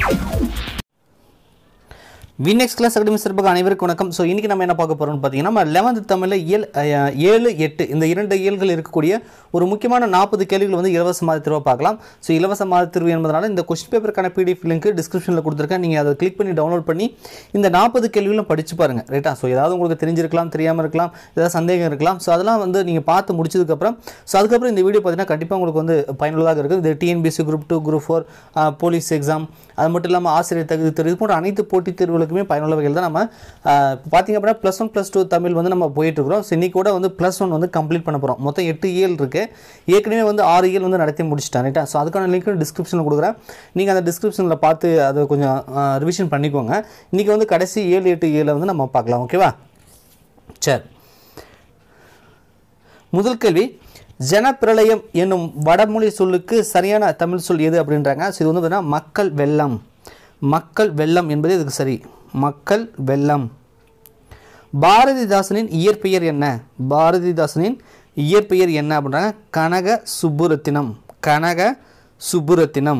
வினெக்ஸ் class academy சிறப்பாக அனைவருக்கும் வணக்கம் ஸோ இன்றைக்கி நம்ம என்ன பார்க்க போகிறோம்னு பார்த்தீங்கன்னா நம்ம லெவன்த் தமிழில் இயல் அஹ், ஏழு எட்டு இந்த இரண்டு இயல்கள் இருக்கக்கூடிய ஒரு முக்கியமான நாற்பது கேள்விகள் வந்து இலவச மாதிரி திரும்ப பார்க்கலாம் ஸோ இலவச மாதிரி திருவு என்பதனால இந்த கொஸ்டின் பேப்பருக்கான பிடிஎஃப் லிங்க் டிஸ்கிரிப்ஷனில் கொடுத்துருக்கேன் நீங்கள் அதை கிளிக் பண்ணி டவுன்லோட் பண்ணி இந்த நாற்பது கேள்விகளும் படிச்சு பாருங்கள் ரைட்டா ஸோ ஏதாவது உங்களுக்கு தெரிஞ்சிருக்கலாம் தெரியாமல் இருக்கலாம் ஏதாவது சந்தேகம் இருக்கலாம் ஸோ அதெல்லாம் வந்து நீங்கள் பார்த்து முடிச்சதுக்கப்புறம் ஸோ அதுக்கப்புறம் இந்த வீடியோ பார்த்தீங்கன்னா கண்டிப்பாக உங்களுக்கு வந்து பயனுள்ளதாக இருக்குது இது TNPSC group two group four police exam அது மட்டும் இல்லாமல் ஆசிரியர் தகுதி தேர்வு இது போன்ற அனைத்து போட்டித் தேர்வுகளுக்குமே பயனுள்ள வகையில் தான் நம்ம ஆஹ், இப்போ பார்த்தீங்க அப்படின்னா plus one plus two Tamil வந்து நம்ம போயிட்டு இருக்கிறோம் ஸோ இன்னைக்கு கூட வந்து ப்ளஸ் ஒன் வந்து கம்ப்ளீட் பண்ண போகிறோம் மொத்தம் எட்டு இயல் இருக்குது ஏற்கனவே வந்து ஆறு இயல் வந்து நடத்தி முடிச்சிட்டேன் ரைட்டா ஸோ அதுக்கான லிங்க் டிஸ்கிரிப்ஷனில் கொடுக்குறேன் நீங்கள் அந்த டிஸ்கிரிப்ஷனில் பார்த்து அதை கொஞ்சம் ரிவிஷன் பண்ணிக்கோங்க இன்றைக்கி வந்து கடைசி ஏழு எட்டு ஏழை வந்து நம்ம பார்க்கலாம் ஓகேவா சரி முதல் கேள்வி ஜனப்பிரளயம் என்னும் வடமொழி சொல்லுக்கு சரியான தமிழ் சொல் எது அப்படின்றாங்க ஸோ இது வந்து பார்த்தீங்கன்னா மக்கள் வெள்ளம் மக்கள் வெள்ளம் என்பது இதுக்கு சரி மக்கள் வெள்ளம் பாரதிதாசனின் இயற்பெயர் என்ன பாரதிதாசனின் இயற்பெயர் என்ன அப்படின்றாங்க கனக சுப்புரத்தினம் கனக சுப்புரத்தினம்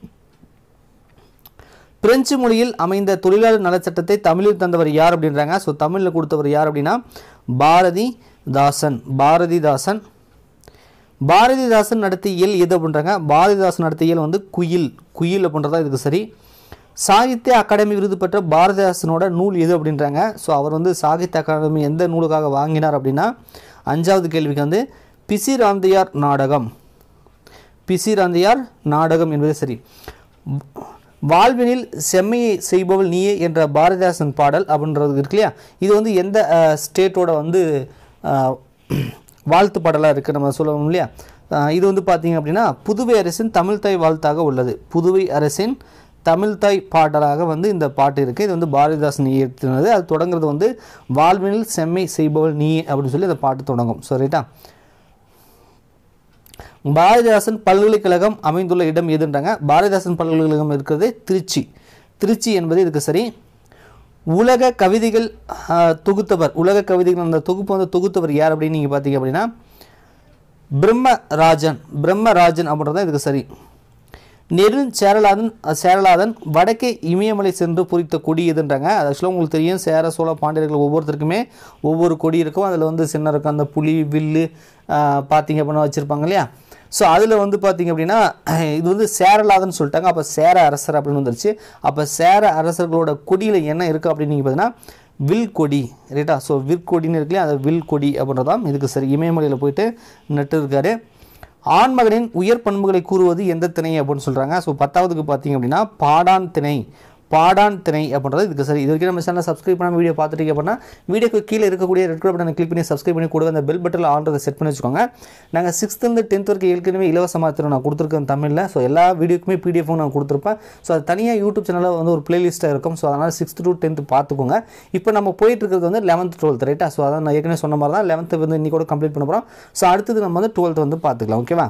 பிரெஞ்சு மொழியில் அமைந்த தொழிலாளர் நலச்சட்டத்தை தமிழில் தந்தவர் யார் அப்படின்றாங்க ஸோ தமிழில் கொடுத்தவர் யார் அப்படின்னா பாரதிதாசன் பாரதிதாசன் பாரதிதாசன் நடத்திய இயல் எது அப்படின்றாங்க பாரதிதாசன் நடத்திய இயல் வந்து குயில் குயில் அப்படின்றதா இதுக்கு சரி சாகித்ய அகாடமி விருது பெற்ற பாரதிதாசனோட நூல் எது அப்படின்றாங்க ஸோ அவர் வந்து சாகித்ய அகாடமி எந்த நூலுக்காக வாங்கினார் அப்படின்னா அஞ்சாவது கேள்விக்கு வந்து பிசிராந்தையார் நாடகம் பிசிராந்தையார் நாடகம் என்பது சரி வாழ்வினில் செம்மையை செய்பவள் நீயே என்ற பாரதிதாசன் பாடல் அப்படின்றது இருக்கு இல்லையா இது வந்து எந்த ஸ்டேட்டோட வந்து அஹ், வாழ்த்து பாடலாக இருக்குது நம்ம சொல்லணும் இல்லையா அஹ், இது வந்து பார்த்தீங்க அப்படின்னா புதுவை அரசின் தமிழ்தாய் வாழ்த்தாக உள்ளது புதுவை அரசின் தமிழ்தாய் பாடலாக வந்து இந்த பாட்டு இருக்குது இது வந்து பாரதிதாசன் இயற்றினது அது தொடங்குறது வந்து வாழ்வினில் செம்மை செய்பவள் நீ அப்படின்னு சொல்லி அந்த பாட்டு தொடங்கும் ஸோ ரைட்டா பாரதிதாசன் பல்கலைக்கழகம் அமைந்துள்ள இடம் எதுன்றாங்க பாரதிதாசன் பல்கலைக்கழகம் இருக்கிறது திருச்சி திருச்சி என்பது இதுக்கு சரி உலக கவிதைகள் ஆஹ், தொகுத்தவர் உலக கவிதைகள் அந்த தொகுப்பு வந்து தொகுத்தவர் யார் அப்படின்னு நீங்கள் பார்த்தீங்க அப்படின்னா பிரம்மராஜன் பிரம்மராஜன் அப்படின்றது இதுக்கு சரி நெருஞ் சேரலாதன் சேரலாதன் வடக்கே இமயமலை சென்று பொறித்த கொடி எதுன்றாங்க அது ஆக்சுவலாக உங்களுக்கு தெரியும் சேர சோழ பாண்டியர்கள் ஒவ்வொருத்தருக்குமே ஒவ்வொரு கொடி இருக்கும் அதில் வந்து சின்ன இருக்கும் அந்த புலி வில்லு ஆஹ், பார்த்தீங்க அப்படின்னா வச்சுருப்பாங்க இல்லையா ஸோ அதில் வந்து பார்த்தீங்க அப்படின்னா இது வந்து சேரலாதன் சொல்லிட்டாங்க அப்போ சேர அரசர் அப்படின்னு வந்துருச்சு அப்போ சேர அரசர்களோட கொடியில் என்ன இருக்குது அப்படின்னு நீங்கள் பார்த்தீங்கன்னா வில் கொடி ரைட்டா ஸோ விற்கொடின்னு இருக்கு இல்லையா அது வில் கொடி அப்படின்றதான் இதுக்கு சரி இமயமலையில் போயிட்டு நட்டு இருக்காரு ஆண்மகனின் உயர் பண்புகளை கூறுவது எந்த திணை அப்படின்னு சொல்கிறாங்க ஸோ பத்தாவதுக்கு பார்த்தீங்க அப்படின்னா பாடான் திணை பாடான் திணை அப்படின்றது இதுக்கு சரி இது வரைக்கும் நம்ம சேனல் சப்ஸ்கிரைப் பண்ணாமல் வீடியோ பார்த்துட்டீங்க அப்படின்னா வீடியோக்கு கீழே இருக்கக்கூடிய ரெட் கலர் பட்டனை கிளிக் பண்ணி சப்ஸ்கிரைப் பண்ணி கூட அந்த பெல் பட்டனில் ஆல்ரெடி செட் பண்ணி வச்சுக்கோங்க நாங்கள் சிக்ஸ்த்துலேருந்து டென்த் வரைக்கும் ஏற்கனவே இலவசமாக தரும் நான் கொடுத்துருக்கேன் தமிழில் ஸோ எல்லா வீடியோக்குமே பிடிஎஃபும் நான் கொடுத்துருப்பேன் ஸோ அது தனியாக யூடியூப் சேனலில் வந்து ஒரு பிளேலிஸ்ட்டாக இருக்கும் ஸோ அதனால் சிக்ஸ்த் டு டென்த்து பார்த்துக்கோங்க இப்போ நம்ம போயிட்டு இருக்கிறது வந்து லெவன்த் டுவெல்த் ரைட்டா ஸோ அதான் நான் ஏற்கனவே சொன்ன மாதிரி தான் லெவன்த்து வந்து இன்னைக்கு கூட கம்ப்ளீட் பண்ண போகிறோம் ஸோ அடுத்தது நம்ம வந்து டுவெல்த் வந்து பார்த்துக்கலாம் ஓகேவா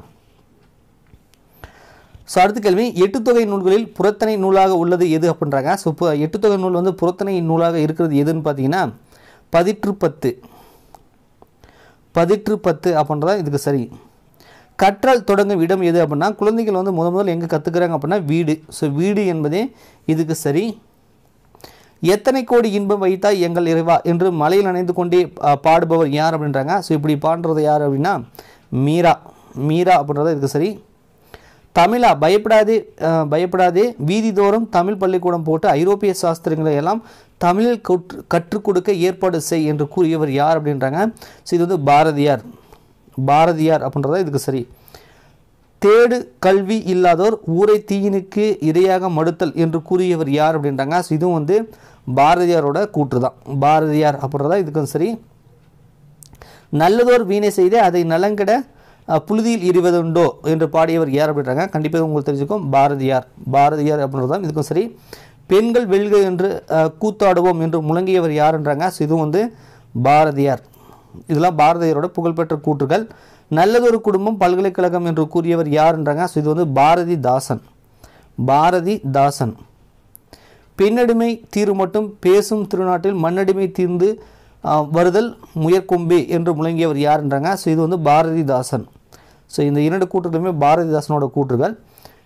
ஸோ அடுத்த கேள்வி எட்டு தொகை நூல்களில் புறத்தனை நூலாக உள்ளது எது அப்படின்றாங்க ஸோ இப்போ எட்டு தொகை நூல் வந்து புறத்தனை நூலாக இருக்கிறது எதுன்னு பார்த்தீங்கன்னா பதிற்று பத்து பதிற்று பத்து அப்படின்றதா இதுக்கு சரி கற்றல் தொடங்கும் இடம் எது அப்படின்னா குழந்தைகள் வந்து முத முதல்ல எங்கே கற்றுக்குறாங்க அப்படின்னா வீடு ஸோ வீடு என்பதே இதுக்கு சரி எத்தனை கோடி இன்பம் வைத்தாய் எங்கள் இறைவா என்று மலையில் அணைந்து கொண்டே ஆ, பாடுபவர் யார் அப்படின்றாங்க ஸோ இப்படி பாடுறது யார் அப்படின்னா மீரா மீரா அப்படின்றது இதுக்கு சரி தமிழா பயப்படாதே அஹ், பயப்படாதே வீதிதோறும் தமிழ் பள்ளிக்கூடம் போட்டு ஐரோப்பிய சாஸ்திரங்களை எல்லாம் தமிழில் கற்று கற்றுக் கொடுக்க ஏற்பாடு செய் என்று கூறியவர் யார் அப்படின்றாங்க ஸோ இது வந்து பாரதியார் பாரதியார் அப்படின்றதா இதுக்கு சரி தேடு கல்வி இல்லாதோர் ஊரை தீயினுக்கு இரையாக மடுத்தல் என்று கூறியவர் யார் அப்படின்றாங்க ஸோ இதுவும் வந்து பாரதியாரோட கூற்று தான் பாரதியார் அப்படின்றதா இதுக்கும் சரி நல்லதோர் வீணை செய்து அதை நலங்கிட அஹ், புழுதியில் எறிவதுண்டோ என்று பாடியவர் யார் அப்படின்றாங்க கண்டிப்பாக உங்களுக்கு தெரிஞ்சுக்கும் பாரதியார் பாரதியார் அப்படின்றது தான் இதுக்கும் சரி பெண்கள் வெல்க என்று அஹ், கூத்தாடுவோம் என்று முழங்கியவர் யாருன்றாங்க ஸோ இதுவும் வந்து பாரதியார் இதெல்லாம் பாரதியாரோட புகழ்பெற்ற கூற்றுகள் நல்லதொரு குடும்பம் பல்கலைக்கழகம் என்று கூறியவர் யாருன்றாங்க ஸோ இது வந்து பாரதிதாசன் பாரதிதாசன் பெண்ணடிமை தீரு மட்டும் பேசும் திருநாட்டில் மண்ணடிமை தீர்ந்து ஆ, வருதல் முயற்கொம்பே என்று முழங்கியவர் யாருன்றாங்க ஸோ இது வந்து பாரதிதாசன் ஸோ இந்த இரண்டு கூற்றுகளுமே பாரதிதாசனோட கூற்றுகள்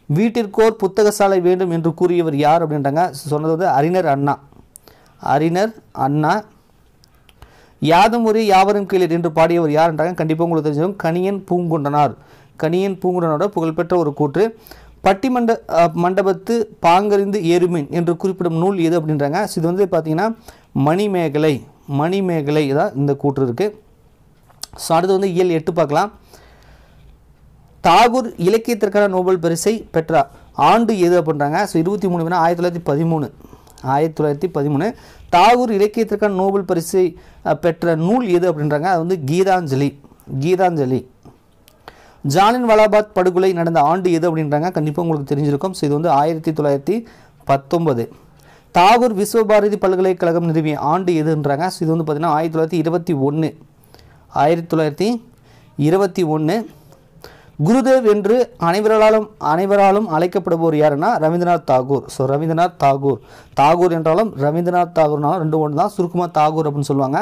வீட்டிற்கோர் புத்தகசாலை வேண்டும் என்று கூறியவர் யார் அப்படின்றாங்க சொன்னது வந்து அறிஞர் அண்ணா அறிஞர் அண்ணா யாதும் ஒரு யாவரும் கீழர் என்று பாடியவர் யார்ன்றாங்க கண்டிப்பாக உங்களுக்கு தெரிஞ்சிடும் கணியன் பூங்குன்றனார் கணியன் பூங்குன்றனோட புகழ்பெற்ற ஒரு கூற்று பட்டிமண்ட அஹ், மண்டபத்து பாங்கறிந்து ஏறுமின் என்று குறிப்பிடும் நூல் எது அப்படின்றாங்க So, இது வந்து பார்த்தீங்கன்னா மணிமேகலை மணிமேகலை தான் இந்த கூற்று இருக்குது ஸோ அடுத்து வந்து இயல் எட்டு பார்க்கலாம் தாகூர் இலக்கியத்திற்கான நோபல் பரிசை பெற்ற ஆண்டு எது அப்படின்றாங்க ஸோ இருபத்தி மூணு வேணா ஆயிரத்தி தொள்ளாயிரத்தி பதிமூணு ஆயிரத்தி தொள்ளாயிரத்தி பதிமூணு தாகூர் இலக்கியத்திற்கான நோபல் பரிசை அஹ், பெற்ற நூல் எது அப்படின்றாங்க அது வந்து கீதாஞ்சலி கீதாஞ்சலி ஜாலின் வாலாபாத் படுகொலை நடந்த ஆண்டு எது அப்படின்றாங்க கண்டிப்பாக உங்களுக்கு தெரிஞ்சிருக்கும் ஸோ இது வந்து ஆயிரத்தி தொள்ளாயிரத்தி பத்தொன்பது தாகூர் விஸ்வபாரதி பல்கலைக்கழகம் நிறுவிய ஆண்டு எதுன்றாங்க ஸோ இது வந்து பார்த்தீங்கன்னா ஆயிரத்தி தொள்ளாயிரத்தி இருபத்தி ஒன்று ஆயிரத்தி தொள்ளாயிரத்தி இருபத்தி ஒன்று குருதேவ் என்று அனைவராலும் அனைவராலும் அழைக்கப்படுபவர் யாருன்னா ரவீந்திரநாத் தாகூர் ஸோ ரவீந்திரநாத் தாகூர் தாகூர் என்றாலும் ரவீந்திரநாத் தாகூர்னாலும் ரெண்டு ஒன்று தான் சுருக்கமாக தாகூர் அப்படின்னு சொல்லுவாங்க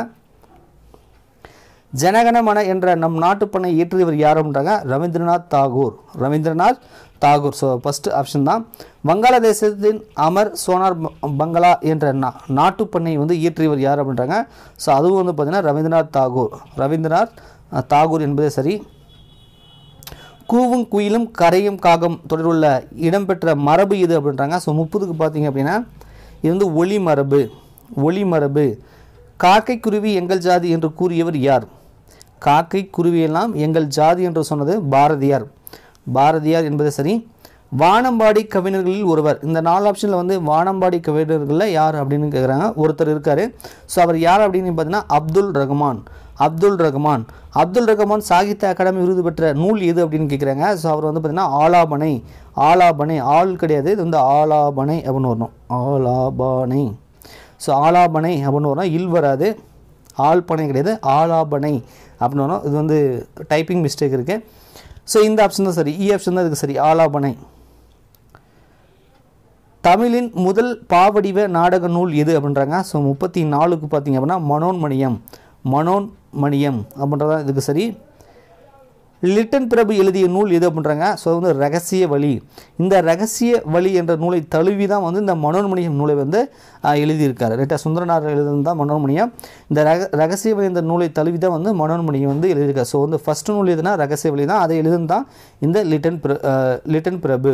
ஜனகணமன என்ற நம் நாட்டுப்பண்ணை இயற்றியவர் யார் அப்படின்றாங்க Rabindranath Tagore Rabindranath Tagore so first option தான் வங்காளதேசத்தின் அமர் சோனார் ப- பங்களா என்ற நா நாட்டுப்பண்ணை வந்து இயற்றியவர் யார் அப்படின்றாங்க ஸோ அதுவும் வந்து பார்த்தீங்கன்னா ரவீந்திரநாத் தாகூர் ரவீந்திரநாத் அஹ், தாகூர் என்பதே சரி கூவும் குயிலும் கரையும் காகம் தொடர்புள்ள இடம்பெற்ற மரபு இது அப்படின்றாங்க ஸோ முப்பதுக்கு பார்த்தீங்க அப்படின்னா இது வந்து ஒளி மரபு ஒளி மரபு காக்கை குருவி எங்கள் ஜாதி என்று கூறியவர் யார் காக்கை குருவியெல்லாம் எங்கள் ஜாதி என்று சொன்னது பாரதியார் பாரதியார் என்பது சரி வானம்பாடி கவிஞர்களில் ஒருவர் இந்த நாலு ஆப்ஷனில் வந்து வானம்பாடி கவிஞர்களில் யார் அப்படின்னு கேட்குறாங்க ஒருத்தர் இருக்கார் ஸோ அவர் யார் அப்படின்னு பார்த்தீங்கன்னா அப்துல் ரஹ்மான் அப்துல் ரஹ்மான் அப்துல் ரஹ்மான் சாகித்ய அகாடமி விருது பெற்ற நூல் எது அப்படின்னு கேட்குறாங்க ஸோ அவர் வந்து பார்த்தீங்கன்னா ஆலாபனை ஆலாபனை ஆள் கிடையாது இது வந்து ஆலாபனை அப்படின்னு வரணும் ஆலாபனை ஸோ ஆலாபனை அப்படின்னு வரும் இல் வராது ஆள்பனை கிடையாது ஆலாபனை அப்படின்னு வரும் இது வந்து டைப்பிங் மிஸ்டேக் இருக்குது ஸோ இந்த ஆப்ஷன் தான் சரி இ ஆப்ஷன் தான் இதுக்கு சரி ஆலாபனை தமிழின் முதல் பாவடிவ நாடக நூல் எது அப்படின்றாங்க ஸோ முப்பத்தி நாலுக்கு பார்த்தீங்க அப்படின்னா மனோன்மணியம் மனோன்மணியம் அப்படின்றதான் இதுக்கு சரி லிட்டன் பிரபு எழுதிய நூல் எது அப்படின்றாங்க ஸோ வந்து ரகசிய வழி இந்த ரகசிய வழி என்ற நூலை தழுவி தான் வந்து இந்த மனோன்மணியம் நூலை வந்து ஆஹ், எழுதியிருக்காரு ரைட்டா சுந்தரனார் எழுதுனது தான் மனோன்மணியம் இந்த ரக ரகசிய வழி என்ற நூலை தழுவி தான் வந்து மனோன்மணியம் வந்து எழுதியிருக்காரு ஸோ வந்து ஃபஸ்ட்டு நூல் எதுனா ரகசிய வழி தான் அதை எழுதுனது தான் இந்த லிட்டன் பிர ஆஹ், லிட்டன் பிரபு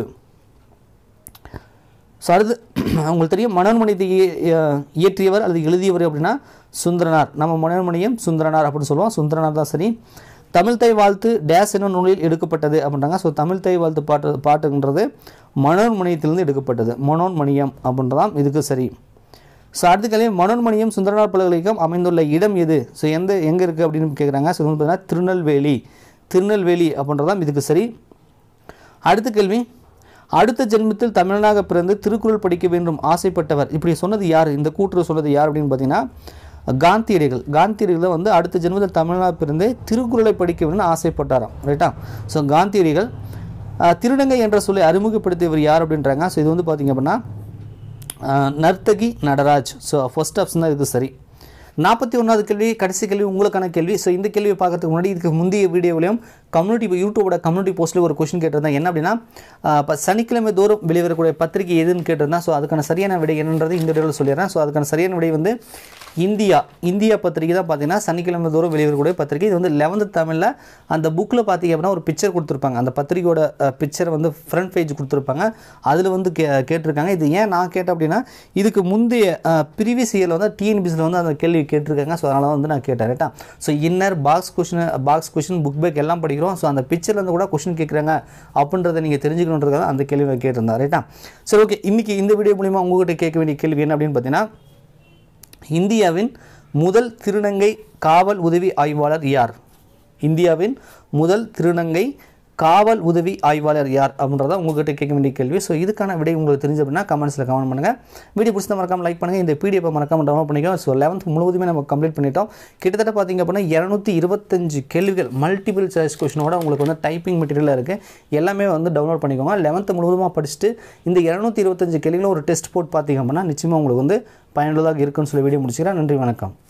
ஸோ அடுத்து உங்களுக்கு தெரியும் மனோன்மணியத்தை இய- இய- இயற்றியவர் அல்லது எழுதியவர் அப்படின்னா சுந்தரனார் நம்ம மனோன்மணியம் சுந்தரனார் அப்படின்னு சொல்லுவோம் சுந்தரனார் தான் சரி தமிழ் தை வாழ்த்து டேஸ் என்னும் நூலில் எடுக்கப்பட்டது அப்படின்றாங்க ஸோ தமிழ் தை வாழ்த்து பாட்டு பாட்டுன்றது மனோன்மணியத்திலிருந்து எடுக்கப்பட்டது மனோன்மணியம் அப்படின்றதான் இதுக்கு சரி ஸோ அடுத்த கேள்வி மனோன்மணியம் சுந்தரனார் பல்கலைக்கழகம் அமைந்துள்ள இடம் எது ஸோ எந்த எங்கே இருக்குது அப்படின்னு கேட்குறாங்க ஸோ வந்து பார்த்தீங்கன்னா திருநெல்வேலி திருநெல்வேலி அப்படின்றதான் இதுக்கு சரி அடுத்த கேள்வி அடுத்த ஜென்மத்தில் தமிழனாக பிறந்து திருக்குறள் படிக்க வேண்டும் ஆசைப்பட்டவர் இப்படி சொன்னது யார் இந்த கூற்று சொன்னது யார் அப்படின்னு பார்த்தீங்கன்னா காந்தியடிகள் காந்தியடிகள் வந்து அடுத்த ஜென்மத்தில் தமிழனாக பிறந்து திருக்குறளை படிக்க வேணும்னு ஆசைப்பட்டாராம் ரைட்டா ஸோ காந்தியடிகள் அஹ், திருநங்கை என்ற சொல்லை அறிமுகப்படுத்தியவர் யார் அப்படின்றாங்க ஸோ இது வந்து பார்த்தீங்க அப்படின்னா அஹ், Narthaki Nataraj so first option தான் இது சரி நாற்பத்தி ஒன்றாவது கேள்வி கடைசி கேள்வி உங்களுக்கான கேள்வி ஸோ இந்த கேள்வியை பார்க்கறதுக்கு முன்னாடி இதுக்கு முந்தைய வீடியோவிலையும் கம்யூனிட்டி யூடியூபோட கம்யூனிட்டி போஸ்ட்டில் ஒரு கொஸ்டின் கேட்டிருந்தேன் என்ன அப்படின்னா இப்போ சனிக்கிழமை தோறும் வெளிவரக்கூடிய பத்திரிகை எதுன்னு கேட்டிருந்தேன் ஸோ அதுக்கான சரியான விடை என்னன்றது இந்த வீடியோவில் சொல்லிடுறேன் ஸோ அதுக்கான சரியான விடை வந்து இந்தியா இந்தியா பத்திரிகை தான் பார்த்தீங்கன்னா சனிக்கிழமை தோறும் வெளிவரக்கூடிய பத்திரிகை இது வந்து லெவன்த் தமிழில் அந்த புக்கில் பார்த்தீங்க அப்படின்னா ஒரு பிக்சர் கொடுத்துருப்பாங்க அந்த பத்திரிகையோட பிக்சர் வந்து ஃப்ரண்ட் பேஜ் கொடுத்துருப்பாங்க அதில் வந்து கே கேட்டிருக்காங்க இது ஏன் நான் கேட்டேன் அப்படின்னா இதுக்கு முந்தைய ப்ரீவியஸ் இயரில் வந்து டிஎன்பிசியில் வந்து அந்த கேள்வி கேட்டிருக்காங்க ஸோ அதனால் வந்து நான் கேட்டேன் ரைட்டா so inner box question box question book back எல்லாம் படிக்கிறோம் ஸோ அந்த பிக்சர்ல இருந்து கூட கொஷின் கேட்குறாங்க அப்படின்றத நீங்கள் தெரிஞ்சுக்கணுன்றதுக்காக அந்த கேள்வி நான் கேட்டிருந்தேன் ரைட்டா சரி ஓகே இன்றைக்கி இந்த வீடியோ மூலிமா உங்ககிட்ட கேட்க வேண்டிய கேள்வி என்ன அப்படின்னு பார்த்தீங்கன்னா இந்தியாவின் முதல் திருநங்கை காவல் உதவி ஆய்வாளர் யார் இந்தியாவின் முதல் திருநங்கை காவல் உதவி ஆய்வாளர் யார் அப்படின்றத உங்ககிட்ட கேட்க வேண்டிய கேள்வி ஸோ இதுக்கான விடை உங்களுக்கு தெரிஞ்ச அப்படின்னா கமெண்ட்ஸில் கமெண்ட் பண்ணுங்கள் வீடியோ பிடிச்சத மறக்காம லைக் பண்ணுங்கள் இந்த பிடிஎஃப் மறக்காம டவுன்லோட் பண்ணிக்கோ ஸோ லெவன்த் முழுவதுமே நம்ம கம்ப்ளீட் பண்ணிட்டோம் கிட்டத்தட்ட பார்த்தீங்க அப்படின்னா இரநூத்தி இருபத்தஞ்சு கேள்விகள் மல்டிபிள் சாய்ஸ் கொஷினோட உங்களுக்கு வந்து டைப்பிங் மெட்டீரியலாக இருக்குது எல்லாமே வந்து டவுன்லோட் பண்ணிக்கோங்க லெவன்த்து முழுவதுமாக படிச்சுட்டு இந்த இரநூத்தி இருபத்தஞ்சு கேள்விகளும் ஒரு டெஸ்ட் போட்டு பார்த்தீங்க அப்படின்னா நிச்சயமாக உங்களுக்கு வந்து பயனுள்ளதாக இருக்குன்னு சொல்லி வீடியோ முடிச்சுக்கிறேன் நன்றி வணக்கம்